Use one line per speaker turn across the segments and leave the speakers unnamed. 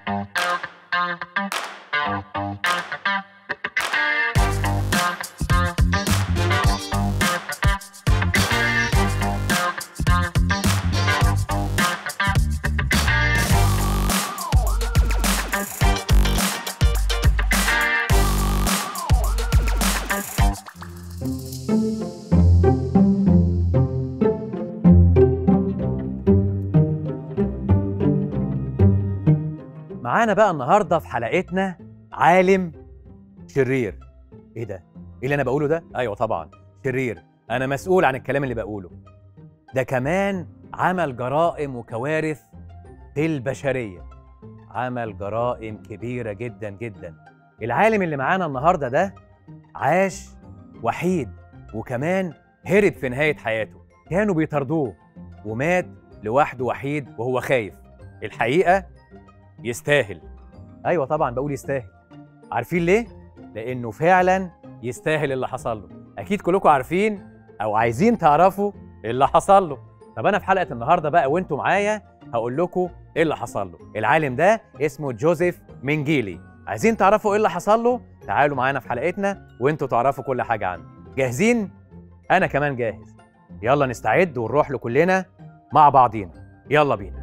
معانا بقى النهارده في حلقتنا عالم شرير ايه ده ايه اللي انا بقوله ده ايوه طبعا شرير انا مسؤول عن الكلام اللي بقوله ده كمان عمل جرائم وكوارث في البشريه عمل جرائم كبيره جدا جدا العالم اللي معانا النهارده ده عاش وحيد وكمان هرب في نهايه حياته كانوا بيطاردوه ومات لوحده وحيد وهو خايف الحقيقه يستاهل ايوه طبعا بقول يستاهل عارفين ليه لانه فعلا يستاهل اللي حصل له اكيد كلكم عارفين او عايزين تعرفوا اللي حصل له طب انا في حلقه النهارده بقى وانتوا معايا هقول لكم ايه اللي حصل له العالم ده اسمه جوزيف منجيلي عايزين تعرفوا ايه اللي حصل له تعالوا معانا في حلقتنا وانتوا تعرفوا كل حاجه عنه جاهزين انا كمان جاهز يلا نستعد ونروح له كلنا مع بعضينا يلا بينا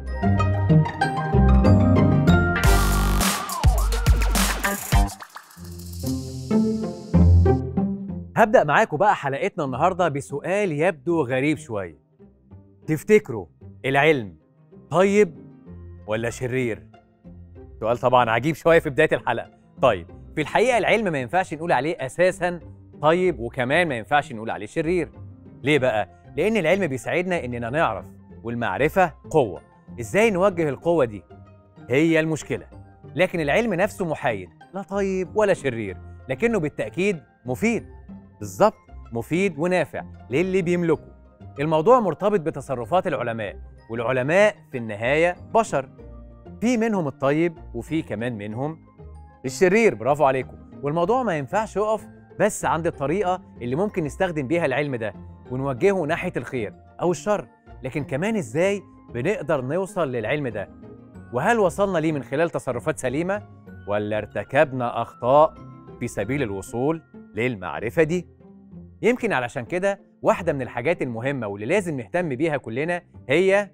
هبدأ معاكم بقى حلقتنا النهارده بسؤال يبدو غريب شوية. تفتكروا العلم طيب ولا شرير؟ سؤال طبعا عجيب شوية في بداية الحلقة. طيب في الحقيقة العلم ما ينفعش نقول عليه أساسا طيب وكمان ما ينفعش نقول عليه شرير. ليه بقى؟ لأن العلم بيساعدنا إننا نعرف والمعرفة قوة. إزاي نوجه القوة دي؟ هي المشكلة. لكن العلم نفسه محايد، لا طيب ولا شرير، لكنه بالتأكيد مفيد. بالظبط مفيد ونافع للي بيملكه الموضوع مرتبط بتصرفات العلماء والعلماء في النهاية بشر في منهم الطيب وفي كمان منهم الشرير برافو عليكم والموضوع ما ينفعش يقف بس عند الطريقة اللي ممكن نستخدم بيها العلم ده ونوجهه ناحية الخير أو الشر لكن كمان إزاي بنقدر نوصل للعلم ده وهل وصلنا ليه من خلال تصرفات سليمة ولا ارتكبنا أخطاء في سبيل الوصول للمعرفة دي يمكن علشان كده واحدة من الحاجات المهمة واللي لازم نهتم بيها كلنا هي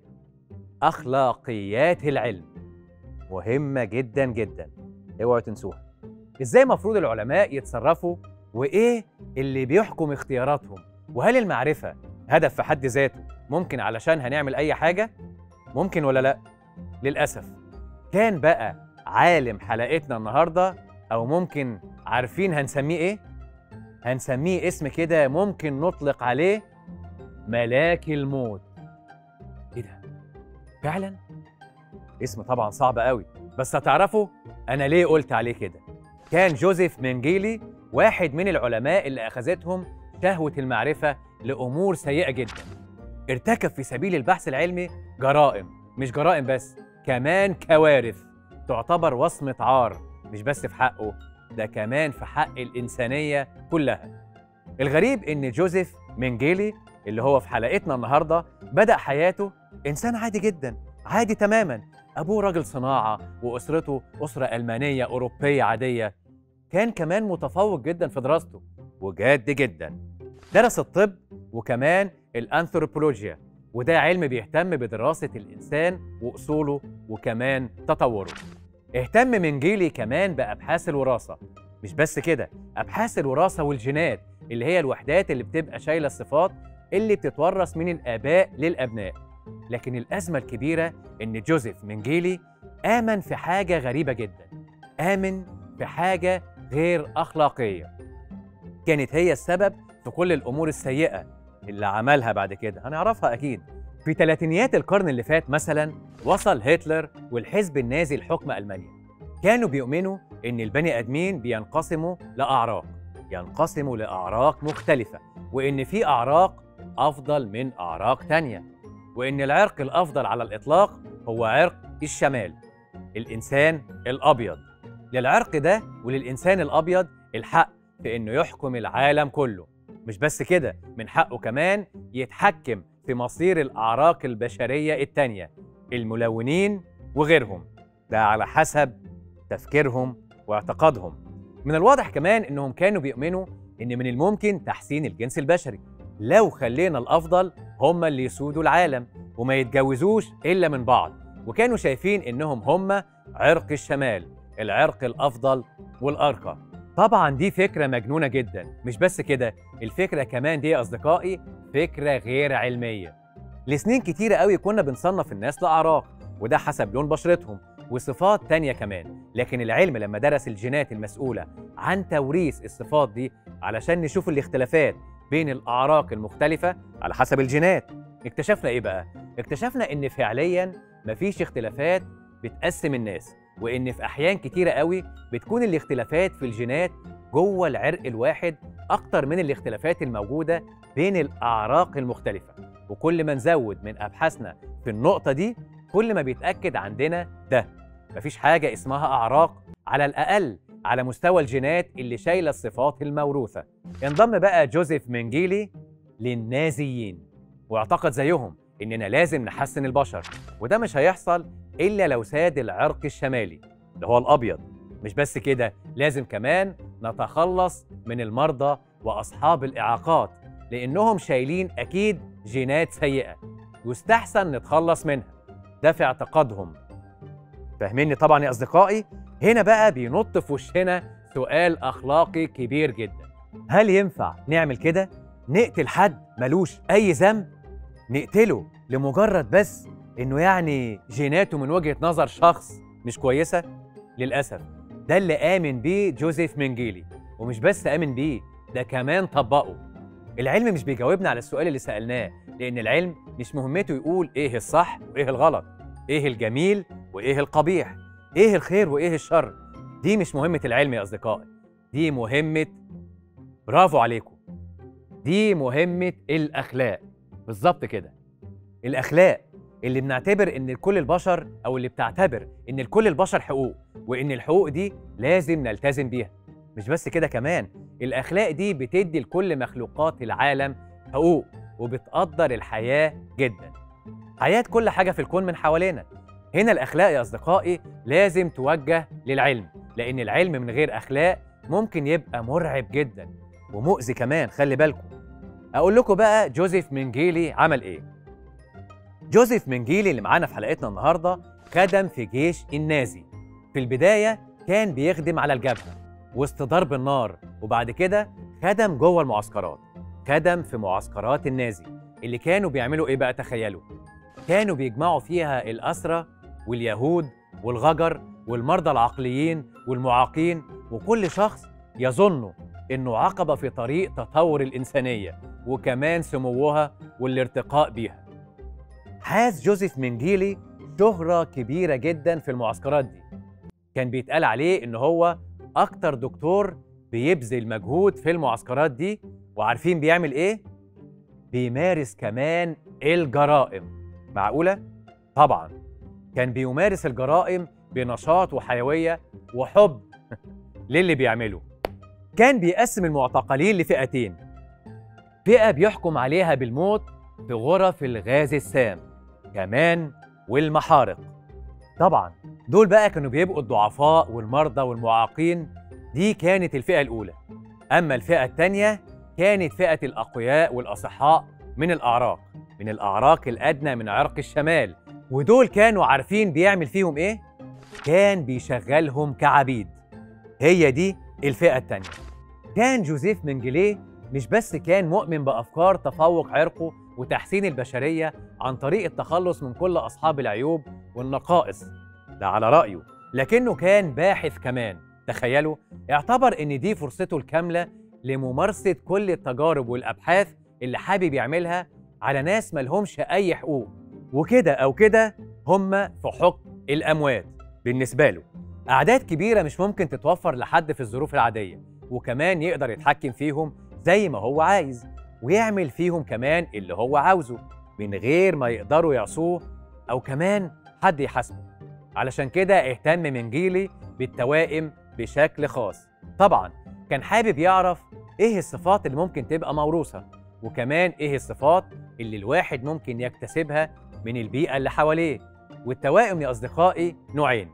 أخلاقيات العلم مهمة جدا جدا اوعوا تنسوها ازاي مفروض العلماء يتصرفوا وايه اللي بيحكم اختياراتهم وهل المعرفة هدف في حد ذاته ممكن علشان هنعمل أي حاجة ممكن ولا لأ للأسف كان بقى عالم حلقتنا النهاردة أو ممكن عارفين هنسميه إيه؟ هنسميه اسم كده ممكن نطلق عليه ملاك الموت ايه ده فعلا اسم طبعا صعب قوي بس هتعرفوا انا ليه قلت عليه كده كان جوزيف منجيلي واحد من العلماء اللي اخذتهم شهوه المعرفه لامور سيئه جدا ارتكب في سبيل البحث العلمي جرائم مش جرائم بس كمان كوارث تعتبر وصمه عار مش بس في حقه ده كمان في حق الإنسانية كلها الغريب إن جوزيف منجيلي اللي هو في حلقتنا النهاردة بدأ حياته إنسان عادي جدا عادي تماما أبوه راجل صناعة وأسرته أسرة ألمانية أوروبية عادية كان كمان متفوق جدا في دراسته وجاد جدا درس الطب وكمان الأنثروبولوجيا وده علم بيهتم بدراسة الإنسان وأصوله وكمان تطوره اهتم منجيلي كمان بأبحاث الوراثة مش بس كده أبحاث الوراثة والجينات اللي هي الوحدات اللي بتبقى شايلة الصفات اللي بتتورث من الآباء للأبناء لكن الأزمة الكبيرة إن جوزيف منجيلي آمن في حاجة غريبة جدا آمن في حاجة غير أخلاقية كانت هي السبب في كل الأمور السيئة اللي عملها بعد كده هنعرفها أكيد في ثلاثينيات القرن اللي فات مثلا وصل هتلر والحزب النازي لحكم ألمانيا كانوا بيؤمنوا إن البني آدمين بينقسموا لأعراق ينقسموا لأعراق مختلفة وإن في أعراق أفضل من أعراق تانية وإن العرق الأفضل على الإطلاق هو عرق الشمال الإنسان الأبيض للعرق ده وللإنسان الأبيض الحق في إنه يحكم العالم كله مش بس كده من حقه كمان يتحكم في مصير الأعراق البشرية التانية الملونين وغيرهم ده على حسب تفكيرهم واعتقادهم من الواضح كمان انهم كانوا بيؤمنوا ان من الممكن تحسين الجنس البشري لو خلينا الافضل هم اللي يسودوا العالم وما يتجوزوش الا من بعض وكانوا شايفين انهم هم عرق الشمال العرق الافضل والارقى طبعا دي فكره مجنونه جدا مش بس كده الفكره كمان دي يا اصدقائي فكره غير علميه لسنين كتيره قوي كنا بنصنف الناس لاعراق وده حسب لون بشرتهم وصفات تانية كمان لكن العلم لما درس الجينات المسؤولة عن توريث الصفات دي علشان نشوف الاختلافات بين الأعراق المختلفة على حسب الجينات اكتشفنا إيه بقى؟ اكتشفنا إن فعليا مفيش اختلافات بتقسم الناس وإن في أحيان كتيرة قوي بتكون الاختلافات في الجينات جوه العرق الواحد أكتر من الاختلافات الموجودة بين الأعراق المختلفة وكل ما نزود من أبحاثنا في النقطة دي كل ما بيتأكد عندنا ده مفيش حاجة اسمها أعراق على الأقل على مستوى الجينات اللي شايلة الصفات الموروثة انضم بقى جوزيف منجيلي للنازيين واعتقد زيهم إننا لازم نحسن البشر وده مش هيحصل إلا لو ساد العرق الشمالي اللي هو الأبيض مش بس كده لازم كمان نتخلص من المرضى وأصحاب الإعاقات لأنهم شايلين أكيد جينات سيئة يستحسن نتخلص منها ده في اعتقادهم فاهميني طبعا يا اصدقائي هنا بقى بينط في وشنا سؤال اخلاقي كبير جدا هل ينفع نعمل كده نقتل حد ملوش اي ذنب نقتله لمجرد بس انه يعني جيناته من وجهه نظر شخص مش كويسه للاسف ده اللي امن بيه جوزيف منجيلي ومش بس امن بيه ده كمان طبقه العلم مش بيجاوبنا على السؤال اللي سالناه لان العلم مش مهمته يقول ايه الصح وايه الغلط ايه الجميل وايه القبيح ايه الخير وايه الشر دي مش مهمه العلم يا اصدقائي دي مهمه برافو عليكم دي مهمه الاخلاق بالظبط كده الاخلاق اللي بنعتبر ان لكل البشر او اللي بتعتبر ان لكل البشر حقوق وان الحقوق دي لازم نلتزم بيها مش بس كده كمان الاخلاق دي بتدي لكل مخلوقات العالم حقوق وبتقدر الحياه جدا حياه كل حاجه في الكون من حوالينا هنا الاخلاق يا اصدقائي لازم توجه للعلم لان العلم من غير اخلاق ممكن يبقى مرعب جدا ومؤذي كمان خلي بالكم اقول لكم بقى جوزيف منجيلي عمل ايه جوزيف منجيلي اللي معانا في حلقتنا النهارده خدم في جيش النازي في البدايه كان بيخدم على الجبهه وسط ضرب النار وبعد كده خدم جوه المعسكرات خدم في معسكرات النازي اللي كانوا بيعملوا ايه بقى تخيلوا كانوا بيجمعوا فيها الأسرى واليهود والغجر والمرضى العقليين والمعاقين وكل شخص يظن انه عقبه في طريق تطور الانسانيه وكمان سموها والارتقاء بيها. حاز جوزيف منجيلي شهره كبيره جدا في المعسكرات دي. كان بيتقال عليه ان هو اكتر دكتور بيبذل مجهود في المعسكرات دي وعارفين بيعمل ايه؟ بيمارس كمان الجرائم. معقوله؟ طبعا. كان بيمارس الجرائم بنشاط وحيويه وحب للي بيعمله. كان بيقسم المعتقلين لفئتين فئة بيحكم عليها بالموت في غرف الغاز السام كمان والمحارق طبعا دول بقى كانوا بيبقوا الضعفاء والمرضى والمعاقين دي كانت الفئة الأولى أما الفئة الثانية كانت فئة الأقوياء والأصحاء من الأعراق من الأعراق الأدنى من عرق الشمال ودول كانوا عارفين بيعمل فيهم إيه؟ كان بيشغلهم كعبيد هي دي الفئة الثانية كان جوزيف منجليه مش بس كان مؤمن بأفكار تفوق عرقه وتحسين البشرية عن طريق التخلص من كل أصحاب العيوب والنقائص ده على رأيه لكنه كان باحث كمان تخيلوا اعتبر ان دي فرصته الكاملة لممارسة كل التجارب والأبحاث اللي حابب يعملها على ناس ملهمش أي حقوق وكده أو كده هم في حكم الأموات بالنسبة له أعداد كبيرة مش ممكن تتوفر لحد في الظروف العادية وكمان يقدر يتحكم فيهم زي ما هو عايز ويعمل فيهم كمان اللي هو عاوزه من غير ما يقدروا يعصوه أو كمان حد يحاسبه علشان كده اهتم منجيلي بالتوائم بشكل خاص طبعا كان حابب يعرف ايه الصفات اللي ممكن تبقى موروثة وكمان ايه الصفات اللي الواحد ممكن يكتسبها من البيئة اللي حواليه والتوائم يا أصدقائي نوعين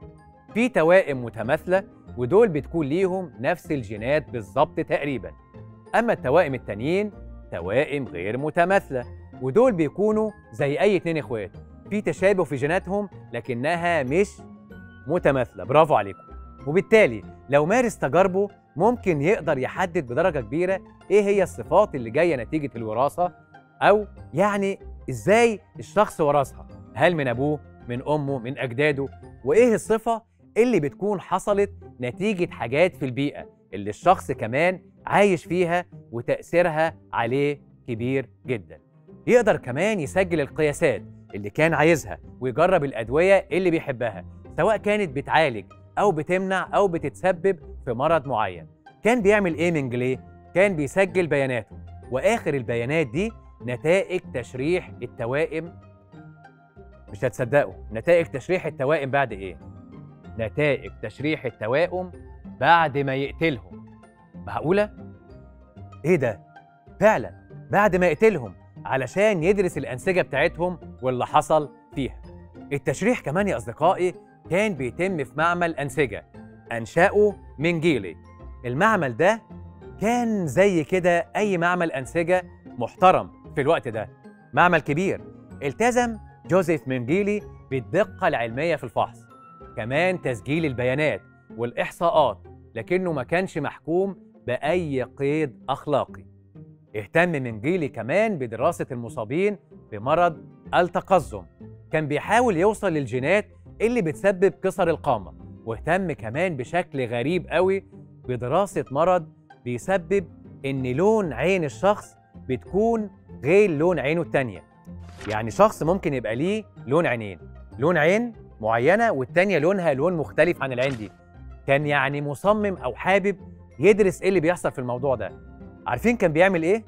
في توائم متماثلة ودول بتكون ليهم نفس الجينات بالظبط تقريبا أما التوائم التانيين توائم غير متماثلة ودول بيكونوا زي أي اتنين إخوات في تشابه في جيناتهم لكنها مش متماثلة برافو عليكم وبالتالي لو مارس تجاربه ممكن يقدر يحدد بدرجة كبيرة إيه هي الصفات اللي جاية نتيجة الوراثة أو يعني إزاي الشخص ورثها هل من أبوه من أمه من أجداده وإيه الصفة اللي بتكون حصلت نتيجة حاجات في البيئة اللي الشخص كمان عايش فيها وتأثيرها عليه كبير جدا يقدر كمان يسجل القياسات اللي كان عايزها ويجرب الأدوية اللي بيحبها سواء كانت بتعالج أو بتمنع أو بتتسبب في مرض معين كان بيعمل إيه من جليه؟ كان بيسجل بياناته وآخر البيانات دي نتائج تشريح التوائم مش هتصدقوا نتائج تشريح التوائم بعد إيه؟ نتائج تشريح التوائم بعد ما يقتلهم معقولة؟ إيه ده؟ فعلا بعد ما يقتلهم علشان يدرس الأنسجة بتاعتهم واللي حصل فيها التشريح كمان يا أصدقائي كان بيتم في معمل أنسجة أنشأه منجيلي المعمل ده كان زي كده أي معمل أنسجة محترم في الوقت ده معمل كبير التزم جوزيف منجيلي بالدقة العلمية في الفحص كمان تسجيل البيانات والإحصاءات لكنه ما كانش محكوم بأي قيد أخلاقي اهتم منجيلي كمان بدراسة المصابين بمرض التقزم كان بيحاول يوصل للجينات اللي بتسبب كسر القامة واهتم كمان بشكل غريب قوي بدراسة مرض بيسبب إن لون عين الشخص بتكون غير لون عينه التانية يعني شخص ممكن يبقى ليه لون عينين لون عين معينة والتانية لونها لون مختلف عن العين دي كان يعني مصمم أو حابب يدرس إيه اللي بيحصل في الموضوع ده عارفين كان بيعمل إيه؟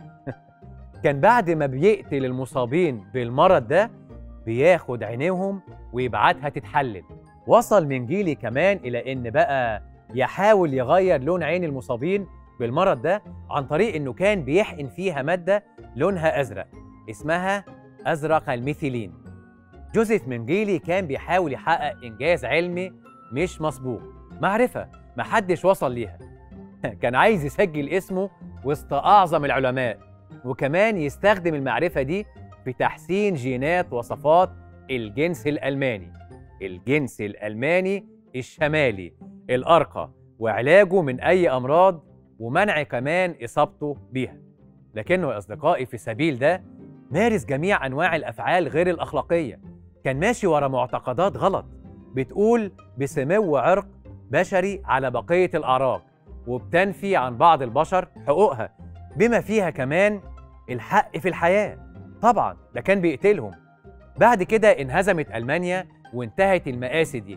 كان بعد ما بيقتل المصابين بالمرض ده بياخد عينيهم ويبعتها تتحلل وصل من جيلي كمان إلى إن بقى يحاول يغير لون عين المصابين بالمرض ده عن طريق إنه كان بيحقن فيها مادة لونها أزرق اسمها أزرق الميثيلين جوزيف منجيلي كان بيحاول يحقق إنجاز علمي مش مسبوق معرفة محدش وصل ليها كان عايز يسجل اسمه وسط أعظم العلماء وكمان يستخدم المعرفة دي في تحسين جينات وصفات الجنس الألماني الجنس الألماني الشمالي الأرقى وعلاجه من أي أمراض ومنع كمان إصابته بيها لكنه يا أصدقائي في سبيل ده مارس جميع أنواع الأفعال غير الأخلاقية كان ماشي ورا معتقدات غلط بتقول بسمو عرق بشري على بقية الأعراق وبتنفي عن بعض البشر حقوقها بما فيها كمان الحق في الحياة طبعا ده كان بيقتلهم بعد كده انهزمت ألمانيا وانتهت المآسي دي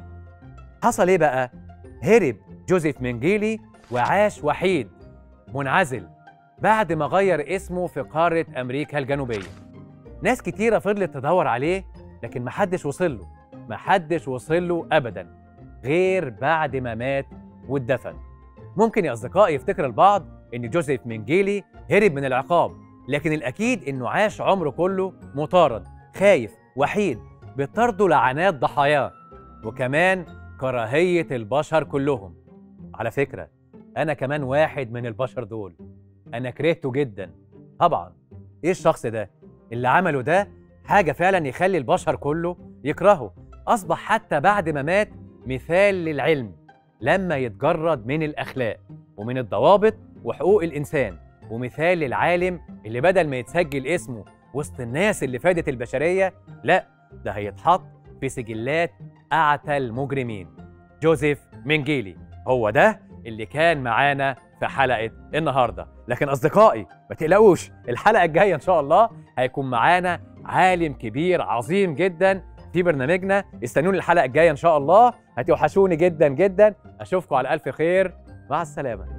حصل ايه بقى؟ هرب جوزيف منجيلي وعاش وحيد منعزل بعد ما غير اسمه في قارة أمريكا الجنوبية ناس كتيرة فضلت تدور عليه لكن محدش وصل له محدش وصل له أبدا غير بعد ما مات واتدفن ممكن يا أصدقائي يفتكر البعض إن جوزيف منجيلي هرب من العقاب لكن الأكيد إنه عاش عمره كله مطارد خايف وحيد بطرده لعنات ضحاياه وكمان كراهية البشر كلهم على فكرة أنا كمان واحد من البشر دول أنا كرهته جدا طبعا إيه الشخص ده اللي عمله ده حاجة فعلا يخلي البشر كله يكرهه أصبح حتى بعد ما مات مثال للعلم لما يتجرد من الأخلاق ومن الضوابط وحقوق الإنسان ومثال للعالم اللي بدل ما يتسجل اسمه وسط الناس اللي فادت البشرية لا ده هيتحط في سجلات أعتى المجرمين جوزيف منجيلي هو ده اللي كان معانا في حلقة النهاردة لكن أصدقائي ما تقلقوش الحلقة الجاية إن شاء الله هيكون معانا عالم كبير عظيم جدا في برنامجنا استنوني الحلقة الجاية إن شاء الله هتوحشوني جدا جدا أشوفكم على ألف خير مع السلامة